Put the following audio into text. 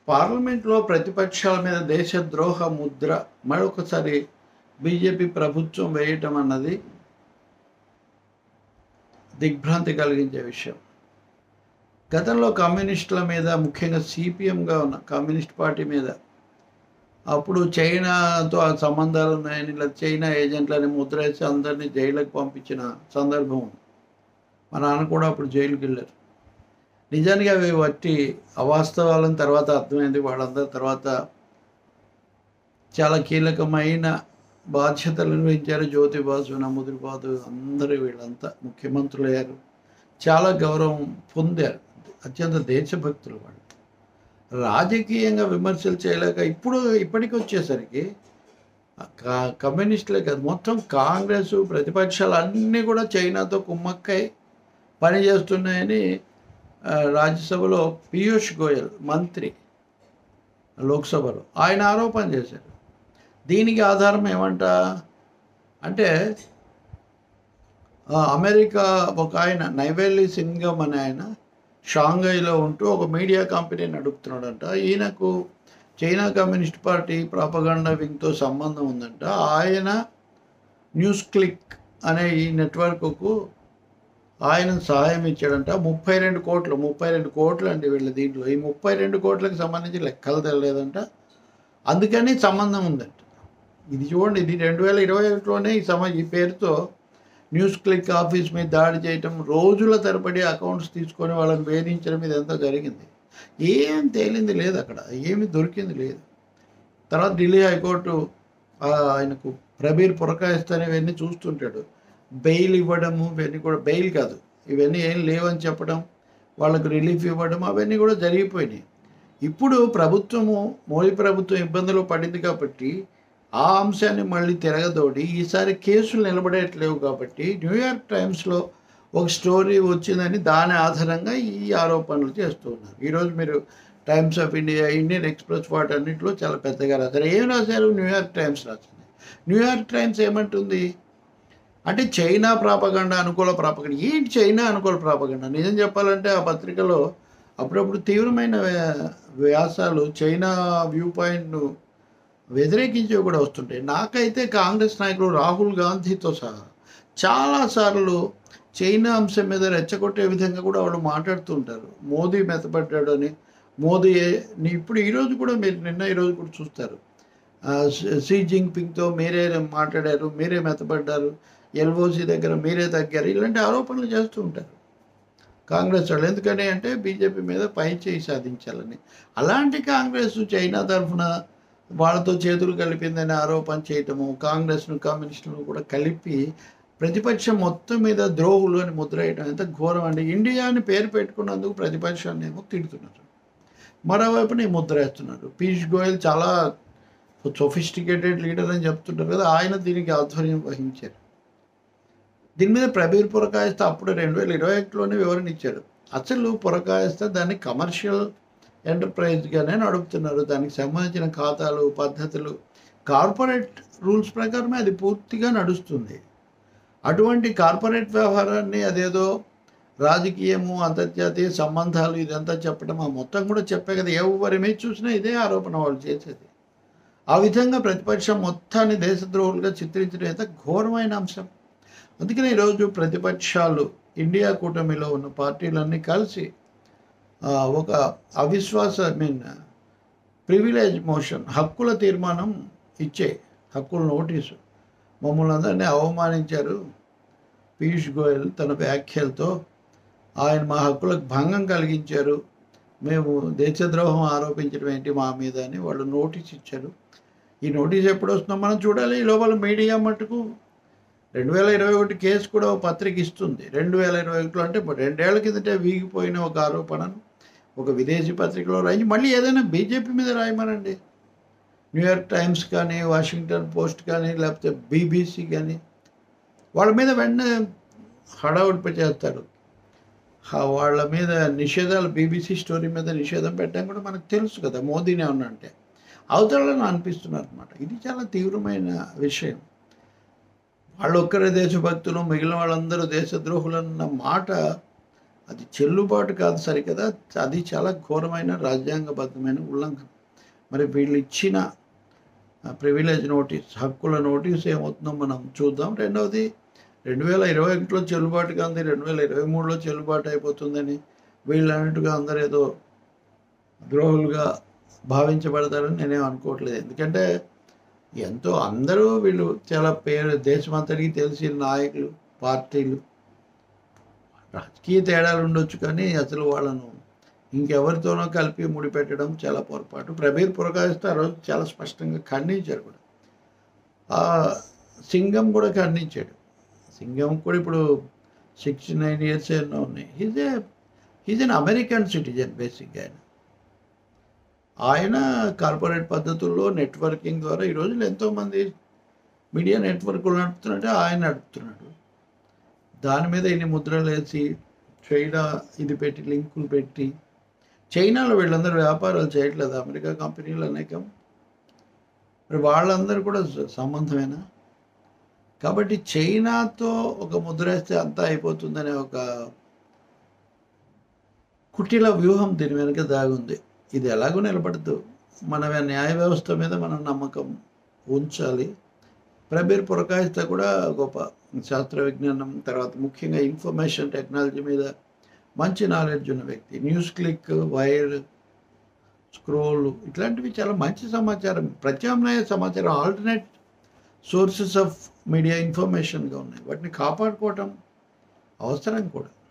పార్లమెంట్లో ప్రతిపక్షాల మీద దేశద్రోహ ముద్ర మరొకసారి బీజేపీ ప్రభుత్వం వేయటం అన్నది దిగ్భ్రాంతి కలిగించే విషయం గతంలో కమ్యూనిస్టుల మీద ముఖ్యంగా సిపిఎంగా ఉన్న కమ్యూనిస్ట్ పార్టీ మీద అప్పుడు చైనాతో ఆ సంబంధాలు ఉన్నాయని ఇలా చైనా ఏజెంట్లని ముద్ర వేసి అందరినీ జైలుకి పంపించిన సందర్భం ఉంది మా నాన్న కూడా అప్పుడు జైలుకి వెళ్ళారు నిజానికి అవి వట్టి అవాస్తవాలని తర్వాత అర్థమైంది వాళ్ళందరి తర్వాత చాలా కీలకమైన బాధ్యతలు నిర్వహించారు జ్యోతిబాసు నముద్రిబాదు అందరూ వీళ్ళంతా ముఖ్యమంత్రులు అయ్యారు చాలా గౌరవం పొందారు అత్యంత దేశభక్తులు వాళ్ళు రాజకీయంగా విమర్శలు చేయలేక ఇప్పుడు ఇప్పటికి వచ్చేసరికి కా- కమ్యూనిస్టులే కాదు మొత్తం కాంగ్రెస్ ప్రతిపక్షాలు అన్నీ కూడా చైనాతో కుమ్మక్కై పనిచేస్తున్నాయని ఆ, రాజ్యసభలో పీయూష్ గోయల్ మంత్రి లోక్సభలో ఆయన ఆరోపణ చేశారు దీనికి ఆధారం ఏమంట అంటే ఆ, అమెరికా ఒక ఆయన నైవేలి సింగం అనే ఆయన షాంఘైలో ఉంటూ ఒక మీడియా కంపెనీ నడుపుతున్నాడంట ఈయనకు చైనా కమ్యూనిస్ట్ పార్టీ ప్రాపగండా వింగ్తో సంబంధం ఉందంట ఆయన న్యూస్ క్లిక్ అనే ఈ నెట్వర్క్కు ఆయన సహాయం ఇచ్చాడంట ముప్పై రెండు కోట్లు ముప్పై రెండు కోట్లు అండి వీళ్ళ దీంట్లో ఈ ముప్పై రెండు కోట్లకు సంబంధించి లెక్కలు తెలియలేదంట అందుకని సంబంధం ఉందంట ఇది చూడండి ఇది రెండు వేల ఇరవై ఒకటిలోనే ఈ సమ ఈ పేరుతో న్యూస్ క్లిక్ ఆఫీస్ మీద దాడి చేయటం రోజుల తరబడి అకౌంట్స్ తీసుకొని వాళ్ళని వేధించడం ఇదంతా జరిగింది ఏం తేలింది లేదు అక్కడ ఏమి దొరికింది లేదు తర్వాత ఢిల్లీ హైకోర్టు ఆ, ఆయనకు ప్రబీర్ పురకాయిస్తానే ఇవన్నీ చూస్తుంటాడు బెయిల్ ఇవ్వడము ఇవన్నీ కూడా బెయిల్ కాదు ఇవన్నీ ఏం లేవని చెప్పడం వాళ్ళకు రిలీఫ్ ఇవ్వడం అవన్నీ కూడా జరిగిపోయినాయి ఇప్పుడు ప్రభుత్వము మోడీ ప్రభుత్వం ఇబ్బందులు పడింది కాబట్టి ఆ అంశాన్ని మళ్ళీ తిరగదోడి ఈసారి కేసులు నిలబడేట్లేవు కాబట్టి న్యూయార్క్ టైమ్స్లో ఒక స్టోరీ వచ్చిందని దాని ఆధారంగా ఈ ఆరోపణలు చేస్తూ ఉన్నారు ఈరోజు మీరు Times of India Indian Express వాటన్నిటిలో చాలా పెద్దగా రాశారు ఏం రాశారు న్యూయార్క్ టైమ్స్ రాసింది న్యూయార్క్ టైమ్స్ ఏమంటుంది అంటే చైనా ప్రాపగండ అనుకూల ప్రాపగండ ఏంటి చైనా అనుకూల ప్రాపగండ నిజం చెప్పాలంటే ఆ పత్రికలో అప్పుడప్పుడు తీవ్రమైన వ్యా- వ్యాసాలు చైనా వ్యూ పాయింట్ను వ్యతిరేకించేవి కూడా వస్తుంటాయి నాకైతే కాంగ్రెస్ నాయకులు రాహుల్ గాంధీతో సహా చాలాసార్లు చైనా అంశం మీద రెచ్చగొట్టే విధంగా కూడా వాళ్ళు మాట్లాడుతుంటారు మోదీ మెత్తపడ్డాడు అని మోదీ ఏ- నీ- ఇప్పుడు ఈరోజు కూడా మీరు నిన్న ఈరోజు కూడా చూస్తారు ఆ, షీ- షీ జింగ్పింగ్తో మీరే మాట్లాడారు మీరే మెత్తపడ్డారు ఎల్ఓసి దగ్గర మీరే తగ్గారు ఇలాంటి ఆరోపణలు చేస్తూ ఉంటారు కాంగ్రెస్ వాళ్ళు ఎందుకని అంటే బీజేపీ మీద పై చేయి సాధించాలని అలాంటి కాంగ్రెస్ చైనా తరఫున వాళ్ళతో చేతులు కలిపిందని ఆరోపణ చేయటము కాంగ్రెస్ను కమ్యూనిస్టులను కూడా కలిపి ప్రతిపక్షం మొత్తం మీద ద్రోహులు అని ముద్ర వేయడం ఎంత ఘోరం అండి ఇండియా అని పేరు పెట్టుకున్నందుకు ప్రతిపక్షాన్ని ఏమో తిడుతున్నారు మరోవైపున ఈ ముద్ర వేస్తున్నారు పీయూష్ గోయల్ చాలా సొఫిస్టికేటెడ్ లీడర్ అని చెప్తుంటారు కదా ఆయన దీనికి ఆధ్వర్యం వహించారు దీని మీద ప్రబీర్ పురకాయస్త అప్పుడు రెండు వేల ఇరవై ఒకటిలోనే వివరణ ఇచ్చాడు అసలు పురకాయస్త దాన్ని కమర్షియల్ ఎంటర్ప్రైజ్గానే నడుపుతున్నారు దానికి సంబంధించిన ఖాతాలు పద్ధతులు కార్పొరేట్ రూల్స్ ప్రకారమే అది పూర్తిగా నడుస్తుంది అటువంటి కార్పొరేట్ వ్యవహారాన్ని అదేదో రాజకీయము అంతర్జాతీయ సంబంధాలు ఇదంతా చెప్పడం ఆ మొత్తం కూడా చెప్పే కదా ఎవరి మీద చూసినా ఇదే ఆరోపణ వాళ్ళు చేసేది ఆ విధంగా ప్రతిపక్షం మొత్తాన్ని దేశద్రోహులుగా చిత్రించడం ఎంత ఘోరమైన అంశం అందుకనే ఈరోజు ప్రతిపక్షాలు ఇండియా కూటమిలో ఉన్న పార్టీలన్నీ కలిసి ఆ, ఒక అవిశ్వాస ఐ మీన్ ప్రివిలేజ్ మోషన్ హక్కుల తీర్మానం ఇచ్చే హక్కుల నోటీసు మమ్మల్ని అందరినీ అవమానించారు పీయూష్ గోయల్ తన వ్యాఖ్యలతో ఆయన మా హక్కులకు భంగం కలిగించారు మేము దేశద్రోహం ఆరోపించడం ఏంటి మా మీద అని వాళ్ళు నోటీస్ ఇచ్చారు ఈ నోటీస్ ఎప్పుడు వస్తుందో మనం చూడాలి ఈ లోపల మీడియా మటుకు రెండు వేల ఇరవై ఒకటి కేసు కూడా ఒక పత్రిక ఇస్తుంది రెండు వేల ఇరవై ఒకటిలో అంటే రెండేళ్ల కిందటే వీగిపోయిన ఒక ఆరోపణను ఒక విదేశీ పత్రికలో రాయించి మళ్ళీ ఏదైనా బీజేపీ మీద రాయమనండి న్యూయార్క్ టైమ్స్ కానీ వాషింగ్టన్ పోస్ట్ కానీ లేకపోతే బీబీసీ కానీ వాళ్ళ మీద వెంటనే హడావుడిపై చేస్తారు హా- వాళ్ళ మీద నిషేధాలు బీబీసీ స్టోరీ మీద నిషేధం పెట్టడం కూడా మనకు తెలుసు కదా మోదీనే ఉన్నా అంటే అవతలను అనిపిస్తున్నారు అనమాట ఇది చాలా తీవ్రమైన విషయం వాళ్ళు ఒక్కరే దేశభక్తులు మిగిలిన వాళ్ళందరూ దేశద్రోహులు అన్న మాట అది చెల్లుబాటు కాదు సరికదా అది చాలా ఘోరమైన రాజ్యాంగబద్ధమైన ఉల్లంఘన మరి వీళ్ళు ఇచ్చిన ప్రివిలేజ్ నోటీస్ హక్కుల నోటీస్ ఏమవుతుందో మనం చూద్దాం రెండవది రెండు వేల ఇరవై ఒకటిలో చెల్లుబాటుగా ఉంది రెండు వేల ఇరవై మూడులో చెల్లుబాటు అయిపోతుందని వీళ్ళు అన్నట్టుగా అందరూ ఏదో ద్రోహులుగా భావించబడతారని నేనేం అనుకోవట్లేదు ఎందుకంటే ఎంతో అందరూ వీళ్ళు చాలా పేరు దేశమంతటికి తెలిసిన నాయకులు పార్టీలు రాజకీయ తేడాలు ఉండొచ్చు కానీ అసలు వాళ్ళను ఇంకెవరితోనో కలిపి ముడిపెట్టడం చాలా పొరపాటు ప్రబీర్ పురకాయిస్తే ఆ రోజు చాలా స్పష్టంగా ఖండించారు కూడా ఆ సింగం కూడా ఖండించాడు సింగం కూడా ఇప్పుడు సిక్స్టీ నైన్ ఇయర్స్ ఎన్నో ఉన్నాయి he's a he's an American citizen బేసిక్గా ఆయన ఆయన కార్పొరేట్ పద్ధతుల్లో నెట్వర్కింగ్ ద్వారా ఈ రోజులు ఎంతోమంది మీడియా నెట్వర్క్లు నడుపుతున్నట్టే ఆయన నడుపుతున్నాడు దాని మీద ఇన్ని ముద్రలు వేసి చైనా ఇది పెట్టి లింకులు పెట్టి చైనాలో వీళ్ళందరూ వ్యాపారాలు చేయట్లేదు అమెరికా కంపెనీలు అనేకం మరి వాళ్ళందరూ కూడా స- సంబంధమేనా కాబట్టి చైనాతో ఒక ముద్ర వేస్తే అంతా అయిపోతుందనే ఒక కుటిల వ్యూహం దీని వెనుక దాగుంది ఇది ఎలాగో నిలబడదు మన న్యాయ వ్యవస్థ మీద మనం నమ్మకం ఉంచాలి ప్రబీర్ పురకాయిస్తా కూడా గొప్ప శాస్త్ర విజ్ఞానం తర్వాత ముఖ్యంగా ఇన్ఫర్మేషన్ టెక్నాలజీ మీద మంచి నాలెడ్జ్ ఉన్న వ్యక్తి న్యూస్ క్లిక్ వైర్ స్క్రోల్ ఇట్లాంటివి చాలా మంచి సమాచారం ప్రత్యామ్నాయ సమాచారం ఆల్టర్నేట్ సోర్సెస్ ఆఫ్ మీడియా ఇన్ఫర్మేషన్గా ఉన్నాయి వాటిని కాపాడుకోవటం అవసరం కూడా